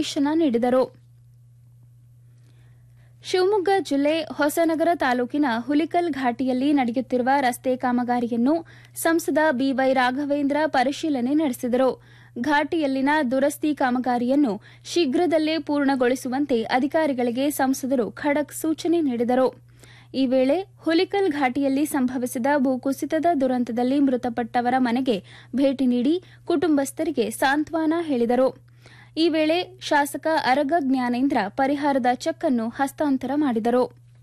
ನಿರ್ದೇಶನ ನೀಡಿದರು ಶಿವಮೊಗ್ಗ ಜಿಲ್ಲೆ ಹೊಸನಗರ ತಾಲೂಕಿನ ಹುಲಿಕಲ್ ಘಾಟಿಯಲ್ಲಿ ನಡೆಯುತ್ತಿರುವ ರಸ್ತೆ ಕಾಮಗಾರಿಯನ್ನು ಸಂಸದ ಬಿವೈ ರಾಘವೇಂದ್ರ ಪರಿಶೀಲನೆ ನಡೆಸಿದರು ಘಾಟಿಯಲ್ಲಿನ ದುರಸ್ತಿ ಕಾಮಗಾರಿಯನ್ನು ಶೀಘ್ರದಲ್ಲೇ ಪೂರ್ಣಗೊಳಿಸುವಂತೆ ಅಧಿಕಾರಿಗಳಿಗೆ ಸಂಸದರು ಖಡಕ್ ಸೂಚನೆ ನೀಡಿದರು ಈ ವೇಳೆ ಹುಲಿಕಲ್ ಘಾಟಿಯಲ್ಲಿ ಸಂಭವಿಸಿದ ಭೂಕುಸಿತದ ದುರಂತದಲ್ಲಿ ಮೃತಪಟ್ಟವರ ಮನೆಗೆ ಭೇಟಿ ನೀಡಿ ಕುಟುಂಬಸ್ಥರಿಗೆ ಸಾಂತ್ವನ ಹೇಳಿದರು ಈ ವೇಳೆ ಶಾಸಕ ಅರಗ ಜ್ಞಾನೇಂದ್ರ ಪರಿಹಾರದ ಚೆಕ್ ಅನ್ನು ಹಸ್ತಾಂತರ ಮಾಡಿದರು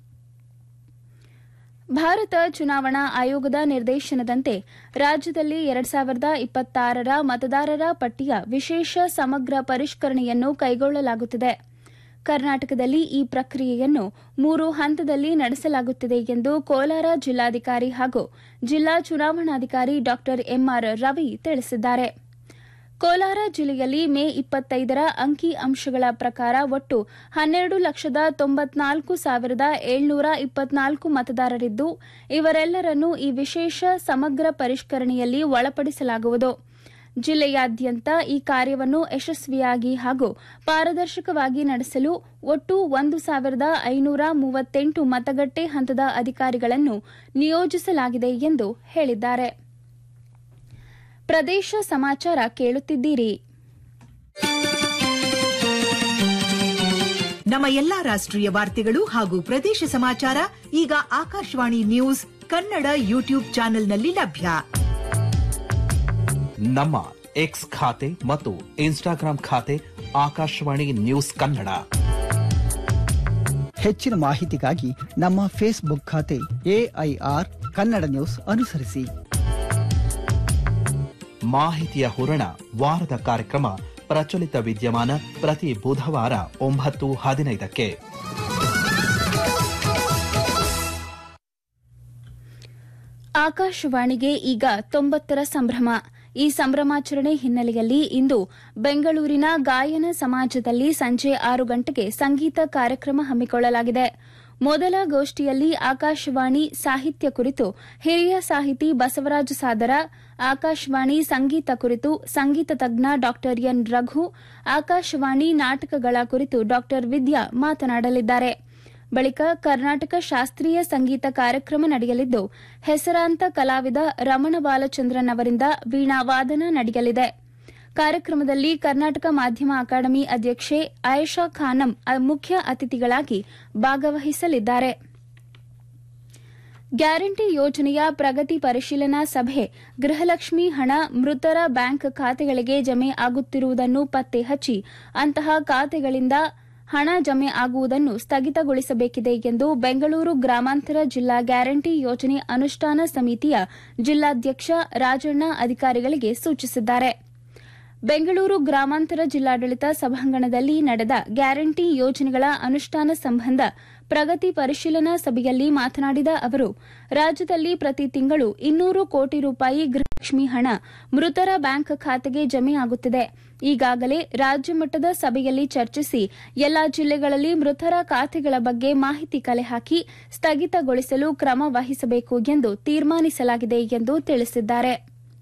ಭಾರತ ಚುನಾವಣಾ ಆಯೋಗದ ನಿರ್ದೇಶನದಂತೆ ರಾಜ್ಯದಲ್ಲಿ ಎರಡ್ ಸಾವಿರದ ಇಪ್ಪತ್ತಾರರ ಮತದಾರರ ಪಟ್ಟಿಯ ವಿಶೇಷ ಸಮಗ್ರ ಪರಿಷ್ಕರಣೆಯನ್ನು ಕೈಗೊಳ್ಳಲಾಗುತ್ತಿದೆ ಕರ್ನಾಟಕದಲ್ಲಿ ಈ ಪ್ರಕ್ರಿಯೆಯನ್ನು ಮೂರು ಹಂತದಲ್ಲಿ ನಡೆಸಲಾಗುತ್ತಿದೆ ಎಂದು ಕೋಲಾರ ಜಿಲ್ಲಾಧಿಕಾರಿ ಹಾಗೂ ಜಿಲ್ಲಾ ಚುನಾವಣಾಧಿಕಾರಿ ಡಾ ಎಂಆರ್ ರವಿ ತಿಳಿಸಿದ್ದಾರೆ ಕೋಲಾರ ಜಿಲ್ಲೆಯಲ್ಲಿ ಮೇ ಇಪ್ಪತ್ತೈದರ ಅಂಕಿ ಅಂಶಗಳ ಪ್ರಕಾರ ಒಟ್ಟು ಹನ್ನೆರಡು ಲಕ್ಷದ ತೊಂಬತ್ನಾಲ್ಕು ಸಾವಿರದ ಏಳ್ನೂರ ಇಪ್ಪತ್ನಾಲ್ಕು ಮತದಾರರಿದ್ದು ಇವರೆಲ್ಲರನ್ನೂ ಈ ವಿಶೇಷ ಸಮಗ್ರ ಪರಿಷ್ಕರಣೆಯಲ್ಲಿ ಒಳಪಡಿಸಲಾಗುವುದು ಜಿಲ್ಲೆಯಾದ್ಯಂತ ಈ ಕಾರ್ಯವನ್ನು ಯಶಸ್ವಿಯಾಗಿ ಹಾಗೂ ಪಾರದರ್ಶಕವಾಗಿ ನಡೆಸಲು ಒಟ್ಟು ಒಂದು ಸಾವಿರದ ಐನೂರ ಮೂವತ್ತೆಂಟು ಮತಗಟ್ಟೆ ಹಂತದ ಅಧಿಕಾರಿಗಳನ್ನು ನಿಯೋಜಿಸಲಾಗಿದೆ ಎಂದು ಹೇಳಿದ್ದಾರೆ ಪ್ರದೇಶ ಸಮಾಚಾರ ಕೇಳುತ್ತಿದ್ದೀರಿ ನಮ್ಮ ಎಲ್ಲಾ ರಾಷ್ಟ್ರೀಯ ವಾರ್ತೆಗಳು ಹಾಗೂ ಪ್ರದೇಶ ಸಮಾಚಾರ ಈಗ ಆಕಾಶವಾಣಿ ನ್ಯೂಸ್ ಕನ್ನಡ ಯೂಟ್ಯೂಬ್ ಚಾನೆಲ್ನಲ್ಲಿ ಲಭ್ಯ ನಮ್ಮ ಎಕ್ಸ್ ಖಾತೆ ಮತ್ತು ಇನ್ಸ್ಟಾಗ್ರಾಂ ಖಾತೆ ಆಕಾಶವಾಣಿ ನ್ಯೂಸ್ ಕನ್ನಡ ಹೆಚ್ಚಿನ ಮಾಹಿತಿಗಾಗಿ ನಮ್ಮ ಫೇಸ್ಬುಕ್ ಖಾತೆ ಎಐಆರ್ ಕನ್ನಡ ನ್ಯೂಸ್ ಅನುಸರಿಸಿ ಮಾಹಿತಿಯ ಹೂರಣ ವಾರದ ಕಾರ್ಯಕ್ರಮ ಪ್ರಚಲಿತ ವಿದ್ಯಮಾನ ಪ್ರತಿ ಬುಧವಾರ ಒಂಬತ್ತು ಹದಿನೈದಕ್ಕೆ ಆಕಾಶವಾಣಿಗೆ ಈಗ ತೊಂಬತ್ತರ ಸಂಭ್ರಮ ಈ ಸಂಭ್ರಮಾಚರಣೆ ಹಿನ್ನೆಲೆಯಲ್ಲಿ ಇಂದು ಬೆಂಗಳೂರಿನ ಗಾಯನ ಸಮಾಜದಲ್ಲಿ ಸಂಜೆ ಆರು ಗಂಟೆಗೆ ಸಂಗೀತ ಕಾರ್ಯಕ್ರಮ ಹಮ್ಮಿಕೊಳ್ಳಲಾಗಿದೆ ಮೊದಲ ಗೋಷ್ಠಿಯಲ್ಲಿ ಆಕಾಶವಾಣಿ ಸಾಹಿತ್ಯ ಕುರಿತು ಹಿರಿಯ ಸಾಹಿತಿ ಬಸವರಾಜ ಸಾದರ ಆಕಾಶವಾಣಿ ಸಂಗೀತ ಕುರಿತು ಸಂಗೀತ ತಜ್ಞ ಡಾ ಎನ್ ರಘು ಆಕಾಶವಾಣಿ ನಾಟಕಗಳ ಕುರಿತು ಡಾ ವಿದ್ಯಾ ಮಾತನಾಡಲಿದ್ದಾರೆ ಬಳಿಕ ಕರ್ನಾಟಕ ಶಾಸ್ತ್ರೀಯ ಸಂಗೀತ ಕಾರ್ಯಕ್ರಮ ನಡೆಯಲಿದ್ದು ಹೆಸರಾಂತ ಕಲಾವಿದ ರಮಣ ಬಾಲಚಂದ್ರನ್ ಅವರಿಂದ ವೀಣಾ ವಾದನ ನಡೆಯಲಿದೆ ಕಾರ್ಯಕ್ರಮದಲ್ಲಿ ಕರ್ನಾಟಕ ಮಾಧ್ಯಮ ಅಕಾಡೆಮಿ ಅಧ್ಯಕ್ಷೆ ಆಯೇಷಾ ಖಾನಂ ಮುಖ್ಯ ಅತಿಥಿಗಳಾಗಿ ಭಾಗವಹಿಸಲಿದ್ದಾರೆ ಗ್ಯಾರಂಟಿ ಯೋಜನೆಯ ಪ್ರಗತಿ ಪರಿಶೀಲನಾ ಸಭೆ ಗೃಹಲಕ್ಷ್ಮಿ ಹಣ ಮೃತರ ಬ್ಯಾಂಕ್ ಖಾತೆಗಳಿಗೆ ಜಮೆ ಆಗುತ್ತಿರುವುದನ್ನು ಪತ್ತೆ ಹಚ್ಚಿ ಅಂತಹ ಖಾತೆಗಳಿಂದ ಹಣ ಜಮೆ ಆಗುವುದನ್ನು ಸ್ಥಗಿತಗೊಳಿಸಬೇಕಿದೆ ಎಂದು ಬೆಂಗಳೂರು ಗ್ರಾಮಾಂತರ ಜಿಲ್ಲಾ ಗ್ಯಾರಂಟಿ ಯೋಜನೆ ಅನುಷ್ಠಾನ ಸಮಿತಿಯ ಜಿಲ್ಲಾಧ್ಯಕ್ಷ ರಾಜಣ್ಣ ಅಧಿಕಾರಿಗಳಿಗೆ ಸೂಚಿಸಿದ್ದಾರೆ ಬೆಂಗಳೂರು ಗ್ರಾಮಾಂತರ ಜಿಲ್ಲಾಡಳಿತ ಸಭಾಂಗಣದಲ್ಲಿ ನಡೆದ ಗ್ಯಾರಂಟಿ ಯೋಜನೆಗಳ ಅನುಷ್ಠಾನ ಸಂಬಂಧ ಪ್ರಗತಿ ಪರಿಶೀಲನಾ ಸಭೆಯಲ್ಲಿ ಮಾತನಾಡಿದ ಅವರು ರಾಜ್ಯದಲ್ಲಿ ಪ್ರತಿ ತಿಂಗಳು ಇನ್ನೂರು ಕೋಟಿ ರೂಪಾಯಿ ಗೃಹಲಕ್ಷ್ಮಿ ಹಣ ಮೃತರ ಬ್ಯಾಂಕ್ ಖಾತೆಗೆ ಜಮೆ ಆಗುತ್ತಿದೆ ಈಗಾಗಲೇ ರಾಜ್ಯ ಮಟ್ಟದ ಸಭೆಯಲ್ಲಿ ಚರ್ಚಿಸಿ ಎಲ್ಲಾ ಜಿಲ್ಲೆಗಳಲ್ಲಿ ಮೃತರ ಖಾತೆಗಳ ಬಗ್ಗೆ ಮಾಹಿತಿ ಕಲೆ ಹಾಕಿ ಸ್ಥಗಿತಗೊಳಿಸಲು ಕ್ರಮ ವಹಿಸಬೇಕು ಎಂದು ತೀರ್ಮಾನಿಸಲಾಗಿದೆ ಎಂದು ತಿಳಿಸಿದ್ದಾರೆ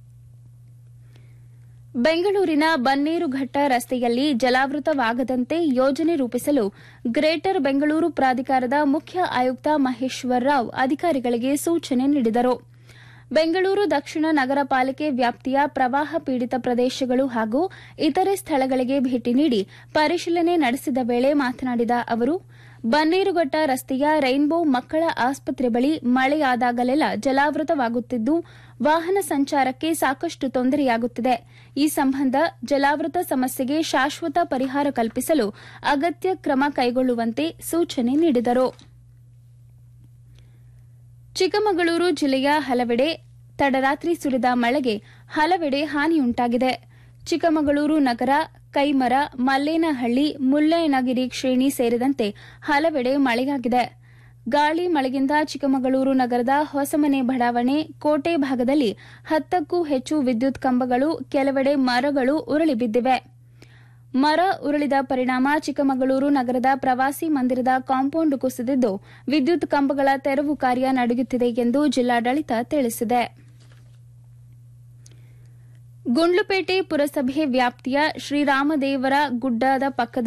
ಬೆಂಗಳೂರಿನ ಬನ್ನೇರುಘಟ್ಟ ರಸ್ತೆಯಲ್ಲಿ ಜಲಾವೃತವಾಗದಂತೆ ಯೋಜನೆ ರೂಪಿಸಲು ಗ್ರೇಟರ್ ಬೆಂಗಳೂರು ಪ್ರಾಧಿಕಾರದ ಮುಖ್ಯ ಆಯುಕ್ತ ಮಹೇಶ್ವರ್ ರಾವ್ ಅಧಿಕಾರಿಗಳಿಗೆ ಸೂಚನೆ ನೀಡಿದರು ಬೆಂಗಳೂರು ದಕ್ಷಿಣ ನಗರ ಪಾಲಿಕೆ ವ್ಯಾಪ್ತಿಯ ಪ್ರವಾಹ ಪೀಡಿತ ಪ್ರದೇಶಗಳು ಹಾಗೂ ಇತರೆ ಸ್ಥಳಗಳಿಗೆ ಭೇಟಿ ನೀಡಿ ಪರಿಶೀಲನೆ ನಡೆಸಿದ ವೇಳೆ ಮಾತನಾಡಿದ ಅವರು ಬನ್ನೇರುಘಟ್ಟ ರಸ್ತೆಯ ರೈನ್ಬೋ ಮಕ್ಕಳ ಆಸ್ಪತ್ರೆ ಬಳಿ ಮಳೆಯಾದಾಗಲೆಲ್ಲ ಜಲಾವೃತವಾಗುತ್ತಿದ್ದು ವಾಹನ ಸಂಚಾರಕ್ಕೆ ಸಾಕಷ್ಟು ತೊಂದರೆಯಾಗುತ್ತಿದೆ ಈ ಸಂಬಂಧ ಜಲಾವೃತ ಸಮಸ್ಯೆಗೆ ಶಾಶ್ವತ ಪರಿಹಾರ ಕಲ್ಪಿಸಲು ಅಗತ್ಯ ಕ್ರಮ ಕೈಗೊಳ್ಳುವಂತೆ ಸೂಚನೆ ನೀಡಿದರು ಚಿಕ್ಕಮಗಳೂರು ಜಿಲ್ಲೆಯ ಹಲವೆಡೆ ತಡರಾತ್ರಿ ಸುರಿದ ಮಳೆಗೆ ಹಲವೆಡೆ ಹಾನಿಯುಂಟಾಗಿದೆ ಚಿಕ್ಕಮಗಳೂರು ನಗರ ಕೈಮರ ಮಲ್ಲೇನಹಳ್ಳಿ ಮುಳ್ಳಯ್ಯನಗಿರಿ ಶ್ರೇಣಿ ಸೇರಿದಂತೆ ಹಲವೆಡೆ ಮಳೆಯಾಗಿದೆ ಗಾಳಿ ಮಳೆಗಿಂದ ಚಿಕ್ಕಮಗಳೂರು ನಗರದ ಹೊಸಮನೆ ಬಡಾವಣೆ ಕೋಟೆ ಭಾಗದಲ್ಲಿ ಹತ್ತಕ್ಕೂ ಹೆಚ್ಚು ವಿದ್ಯುತ್ ಕಂಬಗಳು ಕೆಲವೆಡೆ ಮರಗಳು ಉರುಳಿ ಬಿದ್ದಿವೆ ಮರ ಉರುಳಿದ ಪರಿಣಾಮ ಚಿಕ್ಕಮಗಳೂರು ನಗರದ ಪ್ರವಾಸಿ ಮಂದಿರದ ಕಾಂಪೌಂಡ್ ಕುಸಿದಿದ್ದು ವಿದ್ಯುತ್ ಕಂಬಗಳ ತೆರವು ಕಾರ್ಯ ನಡೆಯುತ್ತಿದೆ ಎಂದು ಜಿಲ್ಲಾಡಳಿತ ತಿಳಿಸಿದೆ ಗುಂಡ್ಲುಪೇಟೆ ಪುರಸಭೆ ವ್ಯಾಪ್ತಿಯ ಶ್ರೀರಾಮದೇವರ ಗುಡ್ಡದ ಪಕ್ಕದ